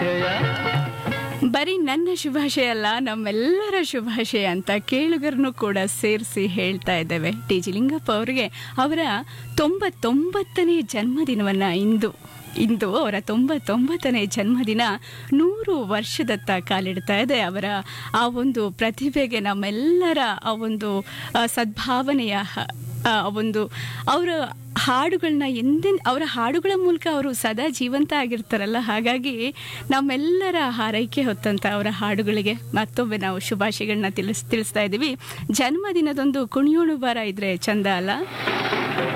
ಶುಭಾಶಯ ಬರೀ ನನ್ನ ಶುಭಾಶಯ ಅಲ್ಲ ನಮ್ಮೆಲ್ಲರ ಶುಭಾಶಯ ಅಂತ ಕೇಳುಗರನ್ನು ಕೂಡ ಸೇರಿಸಿ ಹೇಳ್ತಾ ಇದ್ದೇವೆ ಟಿ ಜಿ ಲಿಂಗಪ್ಪ ಅವರಿಗೆ ಅವರ ತೊಂಬತ್ತೊಂಬತ್ತನೇ ಜನ್ಮದಿನವನ್ನ ಇಂದು ಇಂದು ಅವರ ತೊಂಬತ್ತೊಂಬತ್ತನೇ ಜನ್ಮದಿನ ನೂರು ವರ್ಷದತ್ತ ಕಾಲಿಡ್ತಾ ಇದೆ ಅವರ ಆ ಒಂದು ಪ್ರತಿಭೆಗೆ ನಮ್ಮೆಲ್ಲರ ಆ ಒಂದು ಆ, ಸದ್ಭಾವನೆಯ ಹ- ಆ ಒಂದು ಅವರ ಹಾಡುಗಳನ್ನ ಎಂದೆಂದು ಅವರ ಹಾಡುಗಳ ಮೂಲಕ ಅವರು ಸದಾ ಜೀವಂತ ಆಗಿರ್ತಾರಲ್ಲ ಹಾಗಾಗಿ ನಮ್ಮೆಲ್ಲರ ಹಾರೈಕೆ ಹೊತ್ತಂತ ಅವರ ಹಾಡುಗಳಿಗೆ ಮತ್ತೊಮ್ಮೆ ನಾವು ಶುಭಾಶಯಗಳನ್ನ ತಿಳಿಸ್ ತಿಳಿಸ್ತಾ ಇದ್ದೀವಿ ಜನ್ಮದಿನದೊಂದು ಕುಣಿಯೋಣು ಬಾರ ಇದ್ರೆ ಚಂದ ಅಲ್ಲ